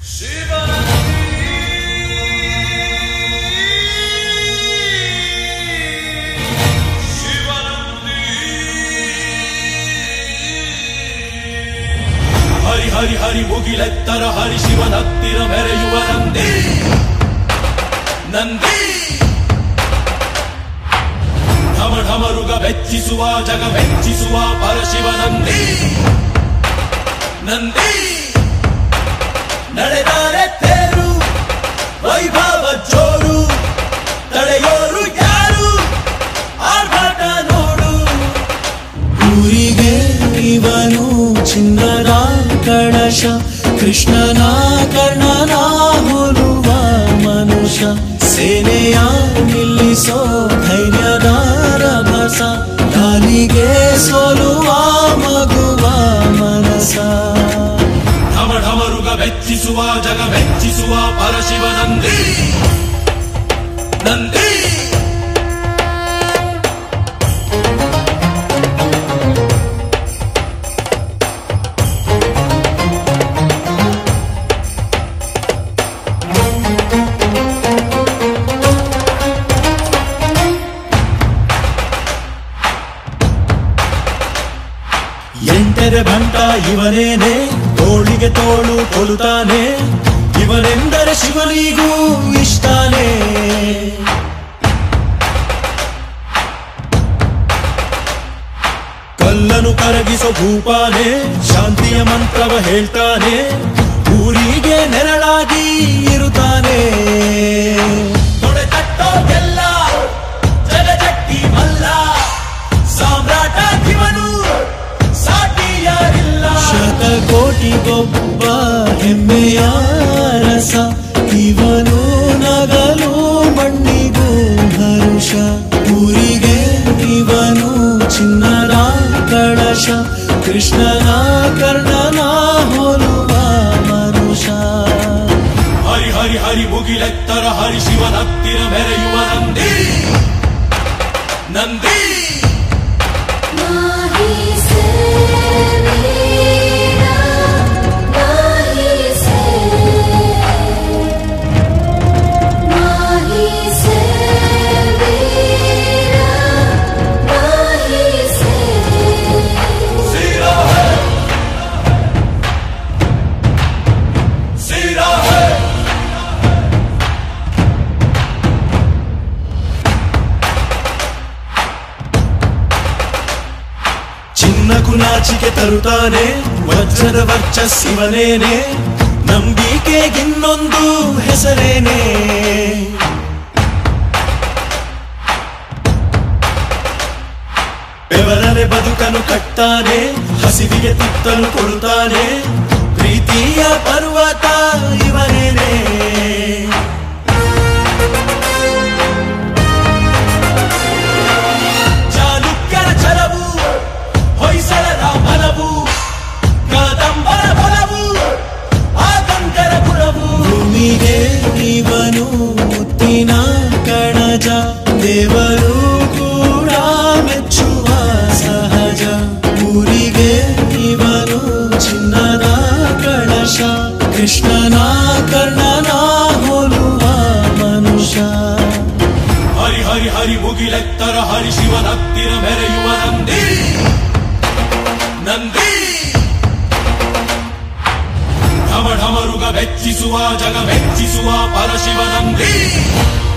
ಹರಿ ಹರಿ ಹರಿ ಮುಗಿಲೆತ್ತರ ಹರಿ ಶಿವನತ್ತಿರ ಮೆರೆಯುವ ನಂದಿ ನಂದಿ ಢಮ ಢಮರುಗ ಬೆಚ್ಚಿಸುವ ಜಗ ಬೆಚ್ಚಿಸುವ ಪರಶಿವ ನಂದಿ ನಂದಿ ನಡೆದಾರೆ ತೇರು ವೈಭವ ಜೋರು ತಡೆಯೋರು ಯಾರು ಆರ್ಭಟ ನೋಡು ಊರಿಗೆ ಇವನು ಚಿನ್ನದ ಕಳಶ ಕೃಷ್ಣನ ಕರ್ಣನ ಹೋಲುವ ಮನುಷ್ಯ ಸೇನೆಯ ನಿಲ್ಲಿಸೋ ಧೈರ್ಯದ ರಭಸ ಗಾಲಿಗೆ ಸೋಲುವ ಮಗುವ ಮನಸ ಢಮ ಢಮರುಗ ಬೆಚ್ಚಿಸುವ ಜಗ ಬೆಚ್ಚಿಸುವ ಪರಶಿವ ನಂದಿ ನಂದಿ ಎಂಟರೆ ಭಂಟ ಇವನೇನೆ ತೋಳಿಗೆ ತೋಳು ಕೊಲುತ್ತಾನೆ ಇವನೆಂದರೆ ಶಿವನಿಗೂ ಇಷ್ಟಾನೇ ಕಲ್ಲನು ಕರಗಿಸೋ ಭೂಪಾನೆ ಶಾಂತಿಯ ಮಂತ್ರವ ಹೇಳ್ತಾನೆ ಊರಿಗೆ ನೆರಳಾಗಿ ಇರುತ್ತಾನೆ ತೊಡೆ ತಟ್ಟೋದೆಲ್ಲ ಜಗಜಟ್ಟಿ ಮಲ್ಲ ಸಾಮ್ರಾಟ ಇವನು ಸಾಟಿ ಯಾರಿಲ್ಲ ಶತಕೋಟಿಗೊಬ್ಬ ಹೆಮ್ಮೆಯ ರಸ ಇವನು ನಗಲು ಮಣ್ಣಿಗೂ ಹರುಷ ಊರಿಗೆ ಇವನು ಚಿನ್ನದ ಕಳಶ ಕೃಷ್ಣನ ಕರ್ಣನ ಹೋಲುವ ಮನುಷ್ಯ ಹರಿ ಹರಿ ಹರಿ ಮುಗಿಲೆತ್ತರ ಹರಿ ಶಿವನತ್ತಿರ ಮೆರೆಯುವ ನಂದಿ ನಂದಿ नाही से वीरा नाही से नाही से वीरा नाही से सीरा है सीरा है ಚಿನ್ನಕು ನಾಚಿಕೆ ತರುತ್ತಾನೆ ವಜ್ರದ ವರ್ಚಸ್ಸಿವನೇನೆ ನಂಬಿಕೆಗಿನ್ನೊಂದು ಹೆಸರೇನೆ ಬೆವರನೆ ಬದುಕನು ಕಟ್ತಾನೆ ಹಸಿವಿಗೆ ತುತ್ತಲು ಕೊಡುತ್ತಾನೆ ಪ್ರೀತಿಯ ಪರ್ವತ ಇವನೇನೆ ಚಾಲುಕ್ಯರ ಛಲವು ಹೊಯ್ಸಳರ ಬಲವು ಕದಂಬರ ಬಲವು ಆಗಂಗರ ಕುಲವು ಭೂಮಿಗೆ ಇವನು ಮುತ್ತಿನ ಕಣಜ ದೇವರು ಕೂಡ ಮೆಚ್ಚುವ ಸಹಜ ಊರಿಗೆ ಇವನು ಚಿನ್ನದ ಕಳಶ ಕೃಷ್ಣನ ಕರ್ಣನ ಹೋಲುವ ಮನುಷ್ಯ ಹರಿ ಹರಿ ಹರಿ ಮುಗಿಲೆತ್ತರ ಹರಿ ಶಿವನತ್ತಿರ ಮೆರೆಯುವ ನಂದಿ ನಂದಿ ಢಮ ಢಮರುಗ ಬೆಚ್ಚಿಸುವ ಜಗ ಬೆಚ್ಚಿಸುವ ಪರಶಿವ ನಂದಿ